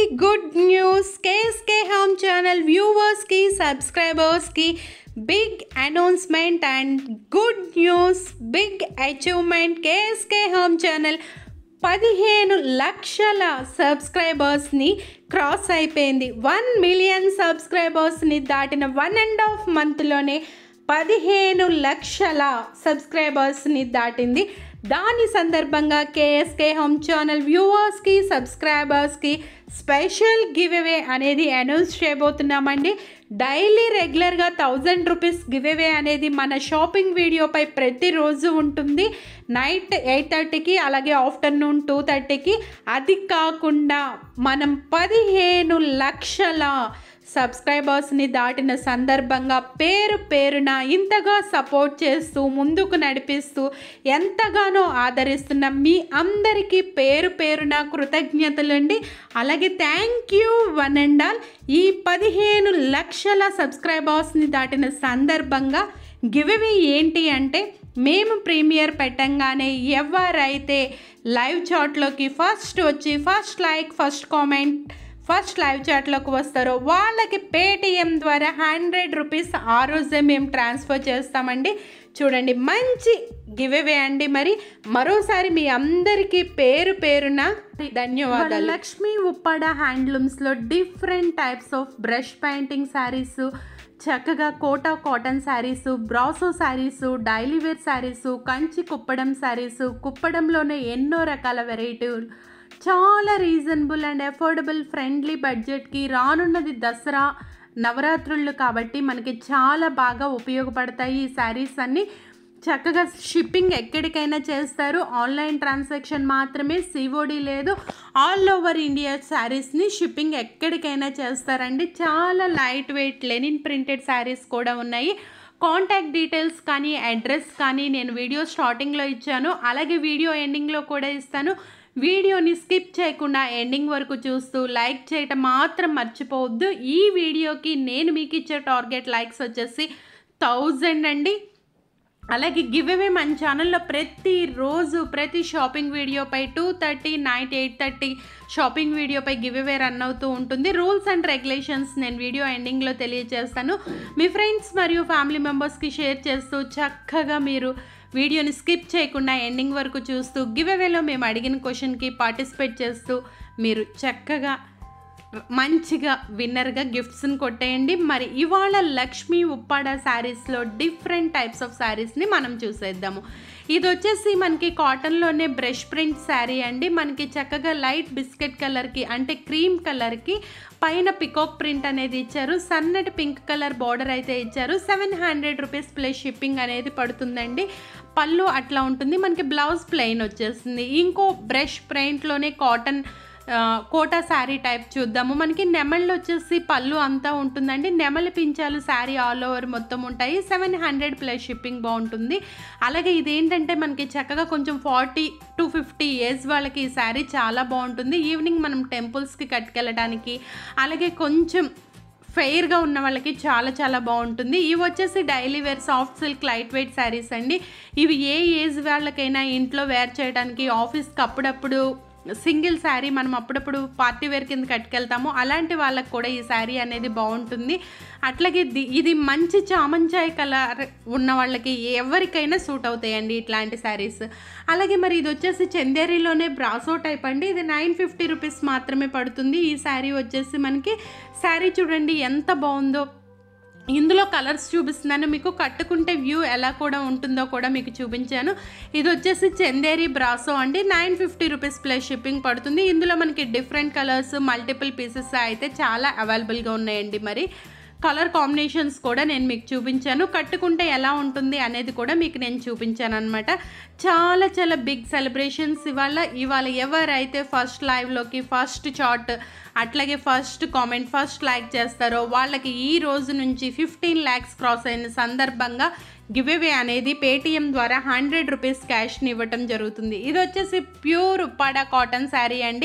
good news KSK home channel వ్యూవర్స్కి సబ్స్క్రైబర్స్కి big announcement and good news big achievement KSK home channel పదిహేను లక్షల సబ్స్క్రైబర్స్ని క్రాస్ అయిపోయింది వన్ మిలియన్ సబ్స్క్రైబర్స్ని దాటిన వన్ అండ్ హాఫ్ మంత్లోనే పదిహేను లక్షల సబ్స్క్రైబర్స్ని దాటింది దాని సందర్భంగా కేఎస్కే హోమ్ ఛానల్ వ్యూవర్స్కి సబ్స్క్రైబర్స్కి స్పెషల్ గివ్ అవే అనేది అనౌన్స్ చేయబోతున్నామండి డైలీ రెగ్యులర్గా థౌజండ్ రూపీస్ గివ్ అవే అనేది మన షాపింగ్ వీడియోపై ప్రతిరోజు ఉంటుంది నైట్ ఎయిట్ థర్టీకి అలాగే ఆఫ్టర్నూన్ టూ థర్టీకి అది కాకుండా మనం పదిహేను లక్షల సబ్స్క్రైబర్స్ని దాటిన సందర్భంగా పేరు పేరున ఇంతగా సపోర్ట్ చేస్తూ ముందుకు నడిపిస్తూ ఎంతగానో ఆదరిస్తున్న మీ అందరికీ పేరు పేరున కృతజ్ఞతలండి అలాగే thank you one and all ఈ పదిహేను లక్షల సబ్స్క్రైబర్స్ని దాటిన సందర్భంగా గివ్వే ఏంటి అంటే మేము ప్రీమియర్ పెట్టంగానే ఎవరైతే లైవ్ చాట్లోకి ఫస్ట్ వచ్చి first like first comment first live చాట్లోకి వస్తారో వాళ్ళకి పేటిఎం ద్వారా హండ్రెడ్ రూపీస్ ఆ రోజే మేము ట్రాన్స్ఫర్ చేస్తామండి చూడండి మంచి గివ్ అవే అండి మరి మరోసారి మీ అందరికీ పేరు పేరున ధన్యవాదాలు లక్ష్మీ ఉప్పాడ హ్యాండ్లూమ్స్లో different types of brush painting sarees చక్కగా Kota cotton sarees Brasso sarees daily wear sarees Kanchi Kuppadam sarees కుప్పడంలోనే ఎన్నో రకాల వెరైటీలు చాలా రీజనబుల్ అండ్ అఫోర్డబుల్ ఫ్రెండ్లీ బడ్జెట్కి రానున్నది దసరా నవరాత్రులు కాబట్టి మనకి చాలా బాగా ఉపయోగపడతాయి ఈ శారీస్ అన్నీ చక్కగా షిప్పింగ్ ఎక్కడికైనా చేస్తారు ఆన్లైన్ ట్రాన్సాక్షన్ మాత్రమే సిఓడి లేదు ఆల్ ఓవర్ ఇండియా శారీస్ని షిప్పింగ్ ఎక్కడికైనా చేస్తారండి చాలా light weight linen printed sarees కూడా ఉన్నాయి కాంటాక్ట్ డీటెయిల్స్ కానీ అడ్రస్ కానీ నేను వీడియో స్టార్టింగ్లో ఇచ్చాను అలాగే వీడియో ఎండింగ్లో కూడా ఇస్తాను వీడియోని స్కిప్ చేయకుండా ఎండింగ్ వరకు చూస్తూ లైక్ చేయటం మాత్రం మర్చిపోవద్దు ఈ వీడియోకి నేను మీకు ఇచ్చే టార్గెట్ లైక్స్ వచ్చేసి థౌజండ్ అండి అలాగే గివ్ అవే మన ఛానల్లో ప్రతిరోజు ప్రతి షాపింగ్ వీడియోపై two thirty night eight thirty shopping వీడియోపై గివ్ అవే రన్ అవుతూ ఉంటుంది రూల్స్ అండ్ రెగ్యులేషన్స్ నేను వీడియో ఎండింగ్లో తెలియజేస్తాను మీ ఫ్రెండ్స్ మరియు ఫ్యామిలీ మెంబర్స్కి షేర్ చేస్తూ చక్కగా మీరు వీడియోని స్కిప్ చేయకుండా ఎండింగ్ వరకు చూస్తూ గివ్ అవేలో మేము అడిగిన క్వశ్చన్కి పార్టిసిపేట్ చేస్తూ మీరు చక్కగా మంచిగా విన్నర్గా గిఫ్ట్స్ని కొట్టేయండి మరి ఇవాళ లక్ష్మీ ఉప్పాడ శారీస్లో డిఫరెంట్ టైప్స్ ఆఫ్ శారీస్ని మనం చూసేద్దాము ఇది వచ్చేసి మనకి కాటన్లోనే బ్రష్ ప్రింట్ శారీ అండి మనకి చక్కగా లైట్ బిస్కెట్ కలర్కి అంటే క్రీమ్ కలర్కి పైన పికాక్ ప్రింట్ అనేది ఇచ్చారు సన్నటి పింక్ కలర్ బార్డర్ అయితే ఇచ్చారు seven hundred rupees plus shipping అనేది పడుతుందండి పళ్ళు అట్లా ఉంటుంది మనకి బ్లౌజ్ ప్లెయిన్ వచ్చేస్తుంది ఇంకో బ్రష్ ప్రింట్లోనే కాటన్ కోటా శారీ టైప్ చూద్దాము మనకి నెమళ్ళు వచ్చేసి పళ్ళు అంతా ఉంటుందండి నెమలి పించాలు శారీ ఆల్ ఓవర్ మొత్తం ఉంటాయి సెవెన్ హండ్రెడ్ ప్లస్ షిప్పింగ్ బాగుంటుంది అలాగే ఇదేంటంటే మనకి చక్కగా కొంచెం ఫార్టీ టు ఫిఫ్టీ ఇయర్స్ వాళ్ళకి ఈ శారీ చాలా బాగుంటుంది ఈవినింగ్ మనం టెంపుల్స్కి కట్టుకెళ్ళడానికి అలాగే కొంచెం ఫెయిర్గా ఉన్న వాళ్ళకి చాలా చాలా బాగుంటుంది ఇవి వచ్చేసి daily wear soft silk light weight sarees అండి ఇవి ఏ ఏజ్ వాళ్ళకైనా ఇంట్లో వేర్ చేయడానికి ఆఫీస్కి అప్పుడప్పుడు సింగిల్ శారీ మనం అప్పుడప్పుడు పార్టీ వేర్ కింద కట్టుకెళ్తాము అలాంటి వాళ్ళకి కూడా ఈ శారీ అనేది బాగుంటుంది అట్లాగే ఇది ఇది మంచి చామంచాయ్ కలర్ ఉన్న వాళ్ళకి ఎవరికైనా సూట్ అవుతాయండి ఇట్లాంటి శారీస్ అలాగే మరి ఇది వచ్చేసి చందేరిలోనే బ్రాసో టైప్ అండి ఇది నైన్ ఫిఫ్టీ రూపీస్ మాత్రమే పడుతుంది ఈ శారీ వచ్చేసి మనకి శారీ చూడండి ఎంత బాగుందో ఇందులో కలర్స్ చూపిస్తున్నాను మీకు కట్టుకుంటే వ్యూ ఎలా కూడా ఉంటుందో కూడా మీకు చూపించాను ఇది వచ్చేసి చందేరి బ్రాసో అండి nine fifty rupees plus shipping పడుతుంది ఇందులో మనకి డిఫరెంట్ కలర్స్ మల్టిపుల్ పీసెస్ అయితే చాలా అవైలబుల్గా ఉన్నాయండి మరి కలర్ కాంబినేషన్స్ కూడా నేను మీకు చూపించాను కట్టుకుంటే ఎలా ఉంటుంది అనేది కూడా మీకు నేను చూపించాను అనమాట చాలా చాలా బిగ్ సెలబ్రేషన్స్ ఇవాళ ఇవాళ ఎవరైతే ఫస్ట్ లైవ్లోకి ఫస్ట్ చాట్ అట్లాగే ఫస్ట్ కామెంట్ ఫస్ట్ లైక్ చేస్తారో వాళ్ళకి ఈ రోజు నుంచి ఫిఫ్టీన్ ల్యాక్స్ క్రాస్ అయిన సందర్భంగా గివ్ అవే అనేది పేటిఎం ద్వారా హండ్రెడ్ రూపీస్ క్యాష్ని ఇవ్వటం జరుగుతుంది ఇది వచ్చేసి ప్యూర్ ఉప్పాడ కాటన్ శారీ అండి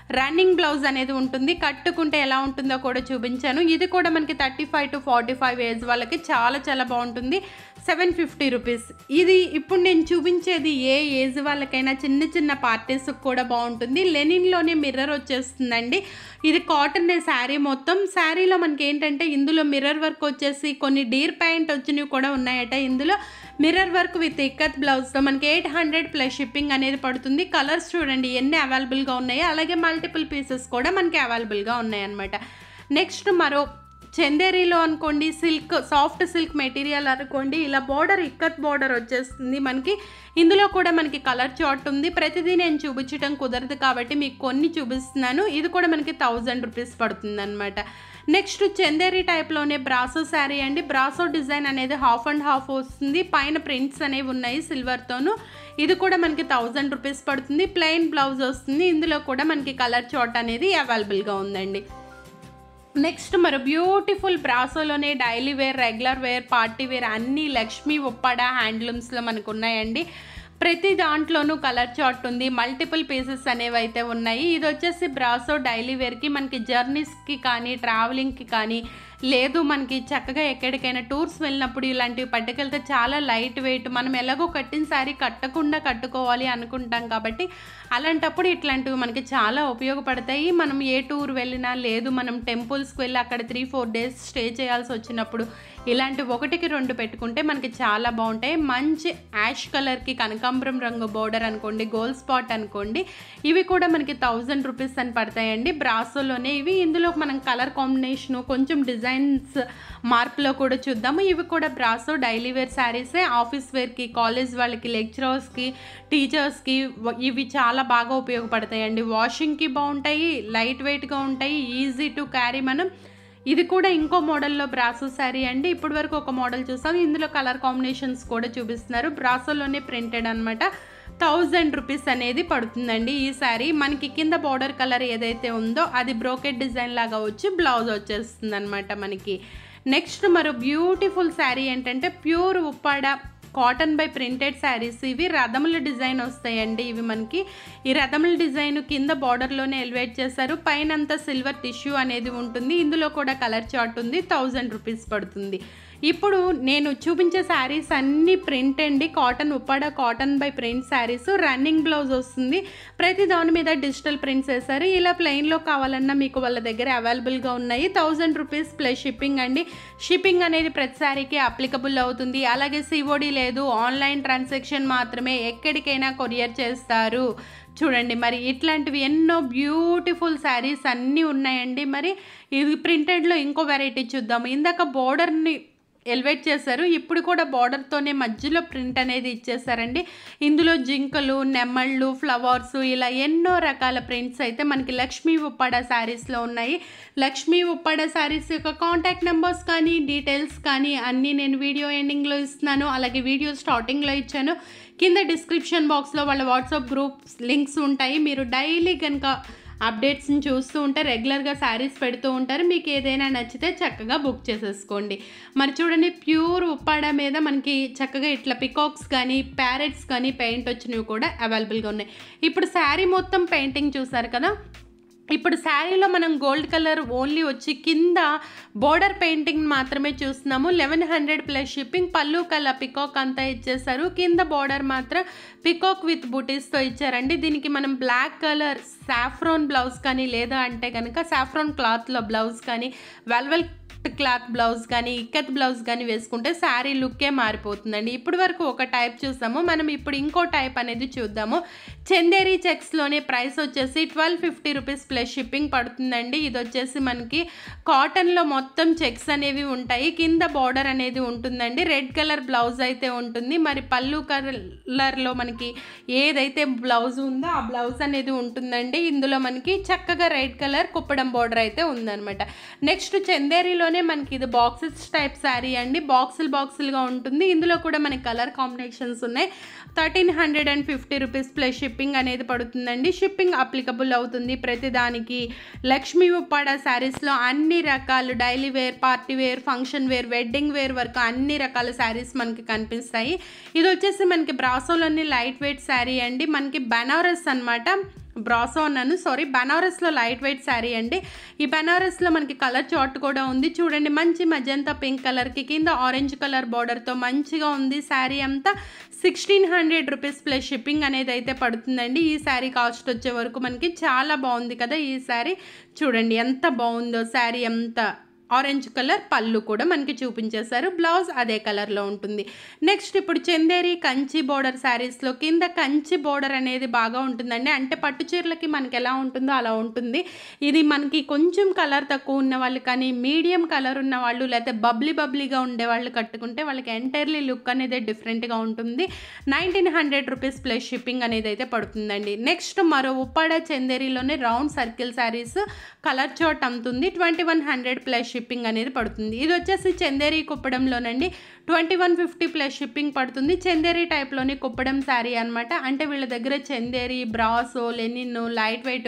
రన్నింగ్ బ్లౌజ్ అనేది ఉంటుంది కట్టుకుంటే ఎలా ఉంటుందో కూడా చూపించాను ఇది కూడా మనకి thirty five to forty five age వాళ్ళకి చాలా చాలా బాగుంటుంది సెవెన్ ఫిఫ్టీ రూపీస్ ఇది ఇప్పుడు నేను చూపించేది ఏ ఏజ్ వాళ్ళకైనా చిన్న చిన్న పార్టీస్కి కూడా బాగుంటుంది లెనిన్లోనే మిర్రర్ వచ్చేస్తుందండి ఇది కాటన్ శారీ మొత్తం శారీలో మనకి ఏంటంటే ఇందులో మిర్రర్ వర్క్ వచ్చేసి కొన్ని డీర్ ప్యాంట్ వచ్చినవి కూడా ఉన్నాయట ఇందులో మిర్రర్ వర్క్ విత్ ఇక్కత్ బ్లౌజ్తో మనకి ఎయిట్ హండ్రెడ్ ప్లస్ షిప్పింగ్ అనేది పడుతుంది కలర్స్ చూడండి ఎన్ని అవైలబుల్గా ఉన్నాయో అలాగే మల్టిపుల్ పీసెస్ కూడా మనకి అవైలబుల్గా ఉన్నాయి అనమాట నెక్స్ట్ మరో చందేరీలో అనుకోండి సిల్క్ సాఫ్ట్ సిల్క్ మెటీరియల్ అనుకోండి ఇలా బోర్డర్ ఇక్కత్ బోర్డర్ వచ్చేస్తుంది మనకి ఇందులో కూడా మనకి కలర్ చార్ట్ ఉంది ప్రతిదీ నేను చూపించడం కుదరదు కాబట్టి మీకు కొన్ని చూపిస్తున్నాను ఇది కూడా మనకి థౌజండ్ రూపీస్ పడుతుంది అనమాట నెక్స్ట్ చందేరి టైప్లోనే బ్రాసో శారీ అండి బ్రాసో డిజైన్ అనేది హాఫ్ అండ్ హాఫ్ వస్తుంది పైన ప్రింట్స్ అనేవి ఉన్నాయి సిల్వర్తోను ఇది కూడా మనకి థౌజండ్ రూపీస్ పడుతుంది ప్లెయిన్ బ్లౌజ్ వస్తుంది ఇందులో కూడా మనకి కలర్ చార్ట్ అనేది అవైలబుల్గా ఉందండి నెక్స్ట్ మరి బ్యూటిఫుల్ బ్రాసోలోనే daily wear regular wear party wear అన్ని లక్ష్మీ ఉప్పాడ హ్యాండ్లూమ్స్లో మనకు ఉన్నాయండి ప్రతి దాంట్లోనూ కలర్ చార్ట్ ఉంది మల్టిపుల్ పీసెస్ అనేవి అయితే ఉన్నాయి ఇది వచ్చేసి బ్రాసో డైలీ వేర్కి మనకి జర్నీస్కి కానీ ట్రావెలింగ్కి కానీ లేదు మనకి చక్కగా ఎక్కడికైనా టూర్స్ వెళ్ళినప్పుడు ఇలాంటివి పట్టుకెళ్తే చాలా లైట్ వెయిట్ మనం ఎలాగో కట్టిన శారీ కట్టకుండా కట్టుకోవాలి అనుకుంటాం కాబట్టి అలాంటప్పుడు ఇట్లాంటివి మనకి చాలా ఉపయోగపడతాయి మనం ఏ టూర్ వెళ్ళినా లేదు మనం టెంపుల్స్కి వెళ్ళి అక్కడ త్రీ ఫోర్ డేస్ స్టే చేయాల్సి వచ్చినప్పుడు ఇలాంటి ఒకటికి రెండు పెట్టుకుంటే మనకి చాలా బాగుంటాయి మంచి యాష్ కలర్కి కనకాంబరం రంగు బోర్డర్ అనుకోండి గోల్డ్ స్పాట్ అనుకోండి ఇవి కూడా మనకి థౌజండ్ రూపీస్ అని పడతాయండి బ్రాసోలోనే ఇవి ఇందులో మనం కలర్ కాంబినేషను కొంచెం డిజైన్స్ మార్పులో కూడా చూద్దాము ఇవి కూడా బ్రాసో డైలీ వేర్ శారీసే ఆఫీస్ వేర్కి కాలేజ్ వాళ్ళకి లెక్చరర్స్కి టీచర్స్కి ఇవి చాలా బాగా ఉపయోగపడతాయండి వాషింగ్కి బాగుంటాయి లైట్ వెయిట్గా ఉంటాయి ఈజీ టు క్యారీ మనం ఇది కూడా ఇంకో మోడల్లో బ్రాసో శారీ అండి ఇప్పటి వరకు ఒక మోడల్ చూసాం ఇందులో కలర్ కాంబినేషన్స్ కూడా చూపిస్తున్నారు బ్రాసోలోనే ప్రింటెడ్ అనమాట థౌజండ్ రూపీస్ అనేది పడుతుందండి ఈ శారీ మనకి కింద బార్డర్ కలర్ ఏదైతే ఉందో అది బ్రోకెట్ డిజైన్ లాగా వచ్చి బ్లౌజ్ వచ్చేస్తుంది అనమాట మనకి నెక్స్ట్ మరో బ్యూటిఫుల్ శారీ ఏంటంటే pure Uppada cotton by printed sarees ఇవి రథముల డిజైన్ వస్తాయండి ఇవి మనకి ఈ రథముల డిజైన్ కింద బార్డర్లోనే ఎలివేట్ చేశారు పైన అంతా సిల్వర్ టిష్యూ అనేది ఉంటుంది ఇందులో కూడా కలర్ చార్ట్ ఉంది థౌజండ్ రూపీస్ పడుతుంది ఇప్పుడు నేను చూపించే శారీస్ అన్నీ ప్రింట్ అండి cotton Uppada cotton by print sarees running blouse వస్తుంది ప్రతి దాని మీద డిజిటల్ ప్రింట్స్ వేశారు ఇలా ప్లెయిన్లో కావాలన్నా మీకు వాళ్ళ దగ్గర అవైలబుల్గా ఉన్నాయి థౌజండ్ రూపీస్ ప్లస్ షిప్పింగ్ అండి షిప్పింగ్ అనేది ప్రతి శారీకి అప్లికబుల్ అవుతుంది అలాగే సిఓడి లేదు ఆన్లైన్ ట్రాన్సాక్షన్ మాత్రమే ఎక్కడికైనా కొరియర్ చేస్తారు చూడండి మరి ఇట్లాంటివి ఎన్నో బ్యూటిఫుల్ శారీస్ అన్నీ ఉన్నాయండి మరి ఇది ప్రింటెడ్లో ఇంకో వెరైటీ చూద్దాము ఇందాక బోర్డర్ని ఎలివేట్ చేశారు ఇప్పుడు కూడా బార్డర్తోనే మధ్యలో ప్రింట్ అనేది ఇచ్చేసారండి ఇందులో జింకలు నెమళ్ళు ఫ్లవర్స్ ఇలా ఎన్నో రకాల ప్రింట్స్ అయితే మనకి లక్ష్మీ ఉప్పాడ శారీస్లో ఉన్నాయి లక్ష్మీ ఉప్పాడ శారీస్ యొక్క కాంటాక్ట్ నెంబర్స్ కానీ డీటెయిల్స్ కానీ అన్నీ నేను వీడియో ఎండింగ్లో ఇస్తున్నాను అలాగే వీడియో స్టార్టింగ్లో ఇచ్చాను కింద డిస్క్రిప్షన్ బాక్స్లో వాళ్ళ వాట్సాప్ గ్రూప్స్ లింక్స్ ఉంటాయి మీరు డైలీ కనుక అప్డేట్స్ని చూస్తూ ఉంటే రెగ్యులర్గా శారీస్ పెడుతూ ఉంటారు మీకు ఏదైనా నచ్చితే చక్కగా బుక్ చేసేసుకోండి మరి చూడండి ప్యూర్ ఉప్పాడ మీద మనకి చక్కగా ఇట్లా పికాక్స్ కానీ ప్యారెట్స్ కానీ పెయింట్ వచ్చినవి కూడా అవైలబుల్గా ఉన్నాయి ఇప్పుడు శారీ మొత్తం పెయింటింగ్ చూసారు కదా ఇప్పుడు శారీలో మనం గోల్డ్ కలర్ ఓన్లీ వచ్చి కింద బోర్డర్ పెయింటింగ్ మాత్రమే చూస్తున్నాము లెవెన్ హండ్రెడ్ ప్లస్ షిప్పింగ్ పళ్ళు కలర్ పికాక్ అంతా ఇచ్చేసారు కింద బోర్డర్ మాత్రం పికాక్ విత్ బూటీస్తో ఇచ్చారండి దీనికి మనం బ్లాక్ కలర్ సాఫ్రాన్ బ్లౌజ్ కానీ లేదా అంటే కనుక సాఫ్రాన్ క్లాత్లో బ్లౌజ్ కానీ వెల్వెల్ క్లాత్ బ్లౌజ్ కానీ ఇక్కత్ బ్లౌజ్ కానీ వేసుకుంటే శారీ లుక్కే మారిపోతుందండి ఇప్పటి వరకు ఒక టైప్ చూసాము మనం ఇప్పుడు ఇంకో టైప్ అనేది చూద్దాము చందేరి చెక్స్లోనే ప్రైస్ వచ్చేసి twelve fifty rupees plus shipping పడుతుందండి ఇది వచ్చేసి మనకి కాటన్లో మొత్తం చెక్స్ అనేవి ఉంటాయి కింద బార్డర్ అనేది ఉంటుందండి రెడ్ కలర్ బ్లౌజ్ అయితే ఉంటుంది మరి పళ్ళు కలర్లో మనకి ఏదైతే బ్లౌజ్ ఉందో ఆ బ్లౌజ్ అనేది ఉంటుందండి ఇందులో మనకి చక్కగా రెడ్ కలర్ కుప్పడం బార్డర్ అయితే ఉందన్నమాట నెక్స్ట్ చందేరిలోనే మనకి ఇది బాక్సెస్ టైప్ శారీ అండి బాక్సులు బాక్సులుగా ఉంటుంది ఇందులో కూడా మనకి కలర్ కాంబినేషన్స్ ఉన్నాయి thirteen hundred and fifty rupees plus shipping అనేది పడుతుందండి షిప్పింగ్ అప్లికబుల్ అవుతుంది ప్రతిదానికి లక్ష్మీ ఉప్పాడ శారీస్లో అన్ని రకాలు daily wear party wear function wear wedding wear వరకు అన్ని రకాల శారీస్ మనకి కనిపిస్తాయి ఇది వచ్చేసి మనకి బ్రాసోలోని లైట్ వెయిట్ శారీ అండి మనకి బనారస్ అనమాట బ్రాసో అన్నాను సారీ బనారస్లో లైట్ వెయిట్ శారీ అండి ఈ బనారస్లో మనకి కలర్ చార్ట్ కూడా ఉంది చూడండి మంచి మజంతా పింక్ కలర్కి కింద ఆరెంజ్ కలర్ బార్డర్తో మంచిగా ఉంది శారీ అంతా sixteen hundred rupees plus shipping అనేది అయితే పడుతుందండి ఈ శారీ కాస్ట్ వచ్చే వరకు మనకి చాలా బాగుంది కదా ఈ శారీ చూడండి ఎంత బాగుందో శారీ ఎంత ఆరెంజ్ కలర్ పళ్ళు కూడా మనకి చూపించేశారు బ్లౌజ్ అదే కలర్లో ఉంటుంది నెక్స్ట్ ఇప్పుడు చందేరి కంచి బోర్డర్ శారీస్లో కింద కంచి బోర్డర్ అనేది బాగా ఉంటుందండి అంటే పట్టు చీరలకి మనకి ఎలా ఉంటుందో అలా ఉంటుంది ఇది మనకి కొంచెం కలర్ తక్కువ ఉన్న వాళ్ళు కానీ మీడియం కలర్ ఉన్న వాళ్ళు లేకపోతే బబ్లీ బబ్లీగా ఉండే వాళ్ళు కట్టుకుంటే వాళ్ళకి ఎంటైర్లీ లుక్ అనేది డిఫరెంట్గా ఉంటుంది nineteen hundred rupees plus shipping అనేది అయితే పడుతుందండి నెక్స్ట్ మరో ఉప్పాడ చందేరిలోనే round circle sarees colour chart అమ్ముతుంది twenty one hundred plus shipping అనేది పడుతుంది ఇది వచ్చేసి చందేరి కుప్పడంలోనండి twenty one fifty plus shipping పడుతుంది చందేరి టైప్లోని కుప్పడం శారీ అనమాట అంటే వీళ్ళ దగ్గర Chanderi Brasso linen light weight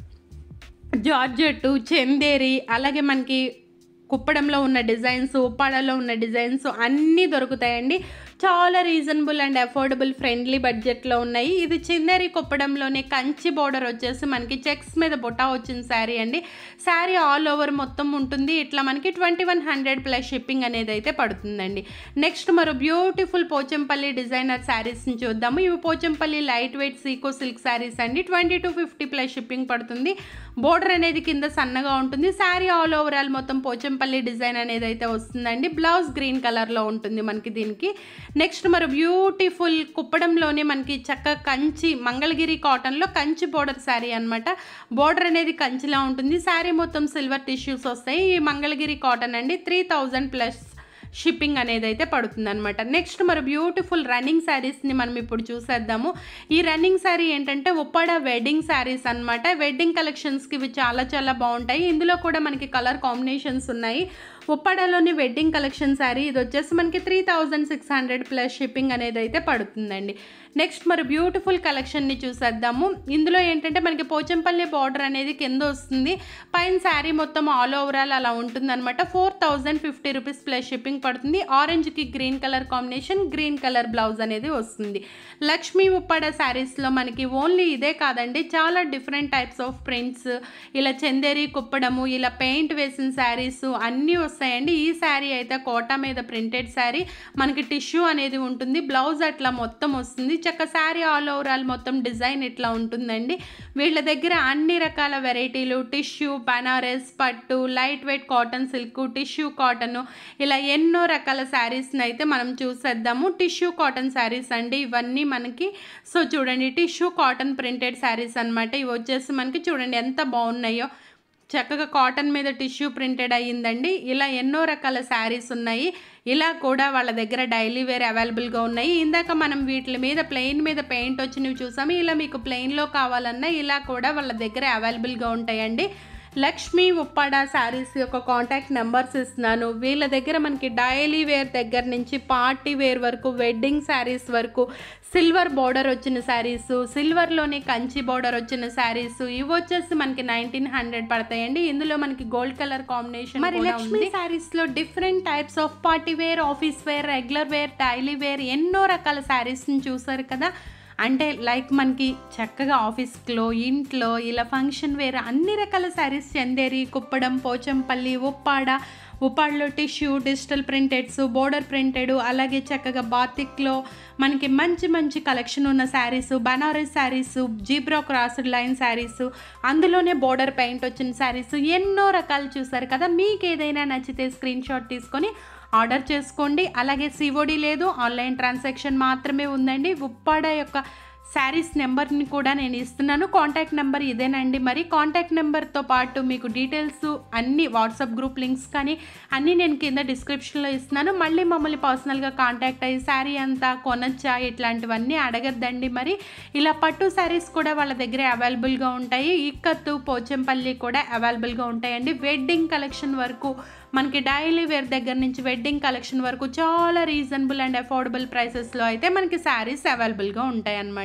georgette Chanderi అలాగే మనకి కుప్పడంలో ఉన్న డిజైన్స్ ఉప్పాడలో ఉన్న డిజైన్స్ అన్నీ దొరుకుతాయండి చాలా రీజనబుల్ అండ్ అఫోర్డబుల్ ఫ్రెండ్లీ బడ్జెట్లో ఉన్నాయి ఇది చిన్నరి కుప్పడంలోనే కంచి బోర్డర్ వచ్చేసి మనకి చెక్స్ మీద బుటా వచ్చిన శారీ అండి శారీ ఆల్ ఓవర్ మొత్తం ఉంటుంది ఇట్లా మనకి twenty one hundred plus shipping అనేది అయితే పడుతుందండి నెక్స్ట్ మరో బ్యూటిఫుల్ పోచంపల్లి డిజైనర్ శారీస్ని చూద్దాము ఇవి Pochampally light weight Sico silk sarees అండి twenty two fifty plus shipping పడుతుంది బోర్డర్ అనేది కింద సన్నగా ఉంటుంది శారీ ఆల్ ఓవరాల్ మొత్తం పోచంపల్లి డిజైన్ అనేది అయితే వస్తుందండి బ్లౌజ్ గ్రీన్ కలర్లో ఉంటుంది మనకి దీనికి నెక్స్ట్ మరి బ్యూటిఫుల్ కుప్పడంలోనే మనకి చక్క కంచి మంగళగిరి కాటన్లో కంచి బోర్డర్ శారీ అనమాట బోర్డర్ అనేది కంచిలా ఉంటుంది శారీ మొత్తం సిల్వర్ టిష్యూస్ వస్తాయి ఈ మంగళగిరి కాటన్ అండి త్రీ థౌజండ్ ప్లస్ షిప్పింగ్ అనేది అయితే పడుతుంది అనమాట నెక్స్ట్ మరి బ్యూటిఫుల్ రన్నింగ్ శారీస్ని మనం ఇప్పుడు చూసేద్దాము ఈ రన్నింగ్ శారీ ఏంటంటే ఉప్పాడ వెడ్డింగ్ శారీస్ అనమాట వెడ్డింగ్ కలెక్షన్స్కి ఇవి చాలా చాలా బాగుంటాయి ఇందులో కూడా మనకి కలర్ కాంబినేషన్స్ ఉన్నాయి ఉప్పాడలోని వెడ్డింగ్ కలెక్షన్ శారీ ఇది వచ్చేసి మనకి three thousand six hundred plus shipping అనేది అయితే పడుతుందండి నెక్స్ట్ మరి బ్యూటిఫుల్ కలెక్షన్ని చూసేద్దాము ఇందులో ఏంటంటే మనకి పోచంపల్లి బార్డర్ అనేది కింద వస్తుంది పైన శారీ మొత్తం ఆల్ ఓవరాల్ అలా ఉంటుంది అనమాట four thousand fifty rupees plus shipping పడుతుంది ఆరెంజ్కి green colour combination green colour blouse అనేది వస్తుంది లక్ష్మీ ఉప్పాడ శారీస్లో మనకి ఓన్లీ ఇదే కాదండి చాలా డిఫరెంట్ టైప్స్ ఆఫ్ ప్రింట్స్ ఇలా చందేరి కుప్పడము ఇలా పెయింట్ వేసిన శారీస్ అన్నీ వస్తాయండి ఈ శారీ అయితే కోటా మీద ప్రింటెడ్ శారీ మనకి టిష్యూ అనేది ఉంటుంది బ్లౌజ్ అట్లా మొత్తం వస్తుంది చక్క శారీ ఆల్ ఓవరాల్ మొత్తం డిజైన్ ఇట్లా ఉంటుందండి వీళ్ళ దగ్గర అన్ని రకాల వెరైటీలు టిష్యూ బనారస్ పట్టు light weight cotton silk tissue cotton ఇలా ఎన్నో రకాల శారీస్ని అయితే మనం చూసేద్దాము టిష్యూ కాటన్ శారీస్ అండి ఇవన్నీ మనకి సో చూడండి టిష్యూ కాటన్ ప్రింటెడ్ శారీస్ అనమాట ఇవి వచ్చేసి మనకి చూడండి ఎంత బాగున్నాయో చక్కగా కాటన్ మీద టిష్యూ ప్రింటెడ్ అయ్యిందండి ఇలా ఎన్నో రకాల శారీస్ ఉన్నాయి ఇలా కూడా వాళ్ళ దగ్గర డైలీ వేర్ అవైలబుల్గా ఉన్నాయి ఇందాక మనం వీటి మీద ప్లెయిన్ మీద పెయింట్ వచ్చినవి చూసాము ఇలా మీకు ప్లెయిన్లో కావాలన్నా ఇలా కూడా వాళ్ళ దగ్గర అవైలబుల్గా ఉంటాయండి లక్ష్మీ ఉప్పాడ శారీస్ యొక్క కాంటాక్ట్ నెంబర్స్ ఇస్తున్నాను వీళ్ళ దగ్గర మనకి డైలీ వేర్ దగ్గర నుంచి పార్టీ వేర్ వరకు వెడ్డింగ్ శారీస్ వరకు సిల్వర్ బార్డర్ వచ్చిన శారీస్ సిల్వర్లోనే కంచి బార్డర్ వచ్చిన శారీస్ ఇవి వచ్చేసి మనకి నైన్టీన్ హండ్రెడ్ పడతాయండి ఇందులో మనకి గోల్డ్ కలర్ కాంబినేషన్ మరి లక్ష్మీ శారీస్ లో different types of party wear office wear regular wear daily wear ఎన్నో రకాల శారీస్ని చూసారు కదా అంటే లైక్ మనకి చక్కగా ఆఫీస్లో ఇంట్లో ఇలా ఫంక్షన్ వేర్ అన్ని రకాల శారీస్ చందేరి కుప్పడం పోచంపల్లి ఉప్పాడ ఉప్పాడలో tissue digital printeds border printed అలాగే చక్కగా బాతిక్లో మనకి మంచి మంచి కలెక్షన్ ఉన్న sarees Banaras sarees zebra crossed line sarees అందులోనే బోర్డర్ పెయింట్ వచ్చిన శారీస్ ఎన్నో రకాలు చూసారు కదా మీకు ఏదైనా నచ్చితే స్క్రీన్ షాట్ తీసుకొని ఆర్డర్ చేసుకోండి అలాగే సిఓడి లేదు ఆన్లైన్ ట్రాన్సాక్షన్ మాత్రమే ఉందండి ఉప్పాడ యొక్క శారీస్ నెంబర్ని కూడా నేను ఇస్తున్నాను కాంటాక్ట్ నెంబర్ ఇదేనండి మరి కాంటాక్ట్ నెంబర్తో పాటు మీకు డీటెయిల్స్ అన్ని వాట్సాప్ గ్రూప్ లింక్స్ కానీ అన్నీ నేను కింద డిస్క్రిప్షన్లో ఇస్తున్నాను మళ్ళీ మమ్మల్ని పర్సనల్గా కాంటాక్ట్ అయ్యి శారీ అంతా కొనచ్చా ఇట్లాంటివన్నీ అడగద్దండి మరి ఇలా పట్టు శారీస్ కూడా వాళ్ళ దగ్గర అవైలబుల్గా ఉంటాయి ఇక్కత్తు పోచంపల్లి కూడా అవైలబుల్గా ఉంటాయండి వెడ్డింగ్ కలెక్షన్ వరకు మనకి డైలీ వేర్ దగ్గర నుంచి వెడ్డింగ్ కలెక్షన్ వరకు చాలా రీజనబుల్ అండ్ అఫోర్డబుల్ ప్రైసెస్లో అయితే మనకి శారీస్ అవైలబుల్గా ఉంటాయి అన్నమాట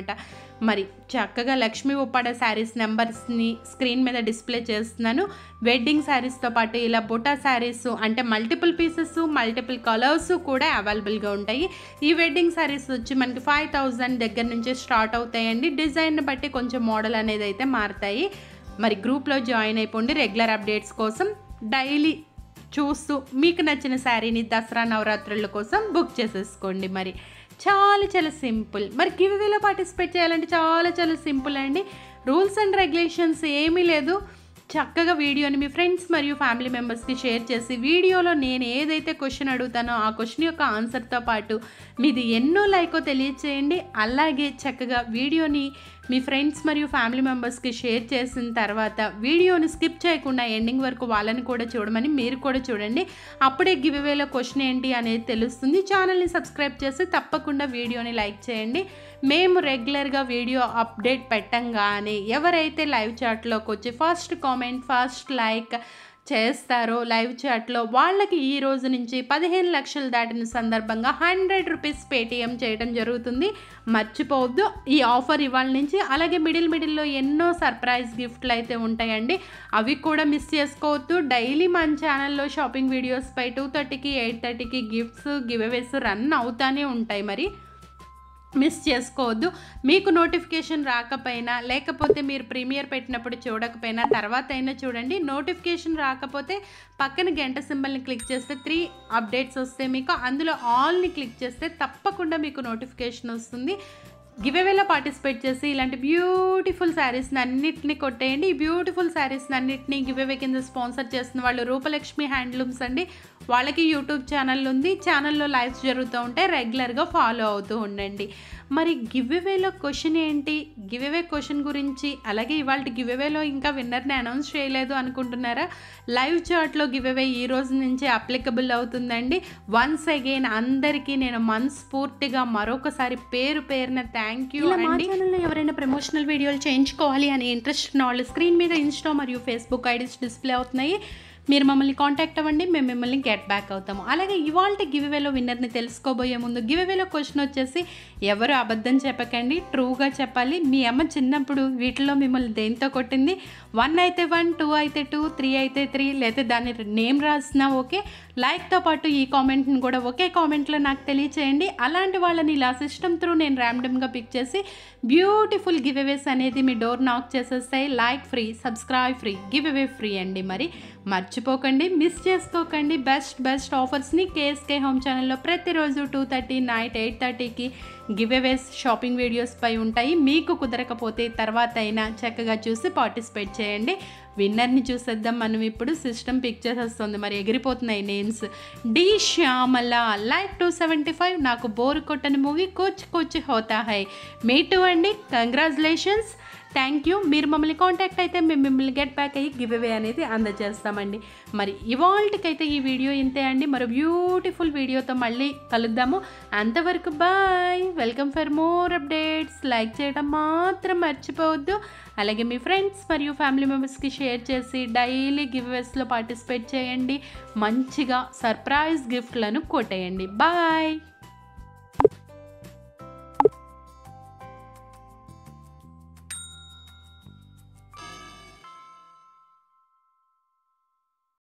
అనమాట మరి చక్కగా లక్ష్మీ ఉప్పాడ శారీస్ నెంబర్స్ని స్క్రీన్ మీద డిస్ప్లే చేస్తున్నాను వెడ్డింగ్ శారీస్తో పాటు ఇలా బుటా శారీస్ అంటే మల్టిపుల్ పీసెస్ మల్టిపుల్ కలర్స్ కూడా అవైలబుల్గా ఉంటాయి ఈ వెడ్డింగ్ శారీస్ వచ్చి మనకి ఫైవ్ థౌజండ్ దగ్గర నుంచి స్టార్ట్ అవుతాయండి డిజైన్ బట్టి కొంచెం మోడల్ అనేది అయితే మారుతాయి మరి గ్రూప్లో జాయిన్ అయిపోండి రెగ్యులర్ అప్డేట్స్ కోసం డైలీ చూస్తూ మీకు నచ్చిన శారీని దసరా నవరాత్రుల కోసం బుక్ చేసేసుకోండి మరి చాలా చాలా సింపుల్ మరి గివ్వేలో పార్టిసిపేట్ చేయాలంటే చాలా చాలా సింపుల్ అండి రూల్స్ అండ్ రెగ్యులేషన్స్ ఏమీ లేదు చక్కగా వీడియోని మీ ఫ్రెండ్స్ మరియు ఫ్యామిలీ మెంబర్స్కి షేర్ చేసి వీడియోలో నేను ఏదైతే క్వశ్చన్ అడుగుతానో ఆ క్వశ్చన్ యొక్క ఆన్సర్తో పాటు మీది ఎన్నో లైకో తెలియచేయండి అలాగే చక్కగా వీడియోని మీ ఫ్రెండ్స్ మరియు ఫ్యామిలీ మెంబర్స్కి షేర్ చేసిన తర్వాత వీడియోని స్కిప్ చేయకుండా ఎండింగ్ వరకు వాళ్ళని కూడా చూడమని మీరు కూడా చూడండి అప్పుడే గివ్ అవేలో క్వశ్చన్ ఏంటి అనేది తెలుస్తుంది ఛానల్ని సబ్స్క్రైబ్ చేసి తప్పకుండా వీడియోని లైక్ చేయండి మేము రెగ్యులర్గా వీడియో అప్డేట్ పెట్టంగానే ఎవరైతే లైవ్ చాట్లోకి వచ్చి ఫస్ట్ కామెంట్ ఫస్ట్ లైక్ చేస్తారో లైవ్ చాట్లో వాళ్ళకి ఈ రోజు నుంచి పదిహేను లక్షలు దాటిన సందర్భంగా హండ్రెడ్ రూపీస్ పేటిఎం చేయడం జరుగుతుంది మర్చిపోవద్దు ఈ ఆఫర్ ఇవాళ నుంచి అలాగే మిడిల్ మిడిల్లో ఎన్నో సర్ప్రైజ్ గిఫ్ట్లు అయితే ఉంటాయండి అవి కూడా మిస్ చేసుకోవద్దు డైలీ మన ఛానల్లో షాపింగ్ వీడియోస్ పై టూ థర్టీకి ఎయిట్ థర్టీకి గిఫ్ట్స్ గివ్ అవేస్ రన్ అవుతానే ఉంటాయి మరి మిస్ చేసుకోవద్దు మీకు నోటిఫికేషన్ రాకపోయినా లేకపోతే మీరు ప్రీమియర్ పెట్టినప్పుడు చూడకపోయినా తర్వాత అయినా చూడండి నోటిఫికేషన్ రాకపోతే పక్కన గంట సింబల్ని క్లిక్ చేస్తే త్రీ అప్డేట్స్ వస్తాయి మీకు అందులో ఆల్ని క్లిక్ చేస్తే తప్పకుండా మీకు నోటిఫికేషన్ వస్తుంది గివేవేలో పార్టిసిపేట్ చేసి ఇలాంటి బ్యూటిఫుల్ శారీస్ని అన్నిటిని కొట్టేయండి ఈ బ్యూటిఫుల్ శారీస్ని అన్నిటిని గివేవే కింద స్పాన్సర్ చేస్తున్న వాళ్ళు రూపలక్ష్మి హ్యాండ్లూమ్స్ అండి వాళ్ళకి యూట్యూబ్ ఛానల్ ఉంది ఛానల్లో లైవ్స్ జరుగుతూ ఉంటాయి రెగ్యులర్గా ఫాలో అవుతూ ఉండండి మరి గివ్వేవేలో క్వశ్చన్ ఏంటి గివ్వే క్వశ్చన్ గురించి అలాగే ఇవాళ గివ్వేలో ఇంకా విన్నర్ని అనౌన్స్ చేయలేదు అనుకుంటున్నారా లైవ్ చాట్లో గివ్వే ఈ రోజు నుంచి అప్లికబుల్ అవుతుందండి వన్స్ అగైన్ అందరికీ నేను మనస్ఫూర్తిగా మరొకసారి పేరు పేరున థ్యాంక్ యూ ఇలా మా అండి ఛానల్లో ఎవరైనా ప్రమోషనల్ వీడియోలు చేయించుకోవాలి అని ఇంట్రెస్ట్ ఉన్న వాళ్ళు స్క్రీన్ మీద ఇన్స్టా మరియు ఫేస్బుక్ ఐడీస్ డిస్ప్లే అవుతున్నాయి మీరు మమ్మల్ని కాంటాక్ట్ అవ్వండి మేము మిమ్మల్ని గెట్ బ్యాక్ అవుతాము అలాగే ఇవాళ గివ్వేలో విన్నర్ని తెలుసుకోబోయే ముందు గివ్వేలో క్వశ్చన్ వచ్చేసి ఎవరు అబద్ధం చెప్పకండి ట్రూగా చెప్పాలి మీ అమ్మ చిన్నప్పుడు వీటిలో మిమ్మల్ని దేంతో కొట్టింది వన్ అయితే వన్ టూ అయితే టూ త్రీ అయితే త్రీ లేకపోతే దాని నేమ్ రాసినా ఓకే లైక్తో పాటు ఈ కామెంట్ని కూడా ఒకే కామెంట్లో నాకు తెలియచేయండి అలాంటి వాళ్ళని ఇలా సిస్టమ్ త్రూ నేను ర్యాండమ్గా పిక్ చేసి బ్యూటిఫుల్ గివ్ అవేస్ అనేది మీ డోర్ నాక్ చేసేస్తాయి like free subscribe free giveaway free అండి మరి మర్చిపోకండి మిస్ చేసుకోకండి బెస్ట్ బెస్ట్ ఆఫర్స్ని కేఎస్కే హోమ్ ఛానల్లో ప్రతిరోజు టూ థర్టీ నైట్ ఎయిట్ థర్టీకి గివ్ అవేస్ షాపింగ్ వీడియోస్ పై ఉంటాయి మీకు కుదరకపోతే తర్వాత అయినా చక్కగా చూసి పార్టిసిపేట్ చేయండి విన్నర్ని చూసేద్దాం మనం ఇప్పుడు సిస్టమ్ పిక్చర్స్ వస్తుంది మరి ఎగిరిపోతున్నాయి names D Shyamala like two seventy five నాకు బోర్ కొట్టని మూవీ కోచ్ కోచ్ హోతా హై మీ టూ అండి కంగ్రాచులేషన్స్ థ్యాంక్ యూ మీరు మమ్మల్ని కాంటాక్ట్ అయితే మేము మిమ్మల్ని గెట్ బ్యాక్ అయ్యి గివ్ అవే అనేది అందజేస్తామండి మరి ఇవాళకైతే ఈ వీడియో ఇంతే అండి మరో బ్యూటిఫుల్ వీడియోతో మళ్ళీ కలుద్దాము అంతవరకు bye welcome for more updates like చేయడం మాత్రం మర్చిపోవద్దు అలాగే మీ ఫ్రెండ్స్ మరియు ఫ్యామిలీ మెంబర్స్కి షేర్ చేసి డైలీ గివ్ అవేస్లో పార్టిసిపేట్ చేయండి మంచిగా సర్ప్రైజ్ గిఫ్ట్లను కొట్టేయండి బాయ్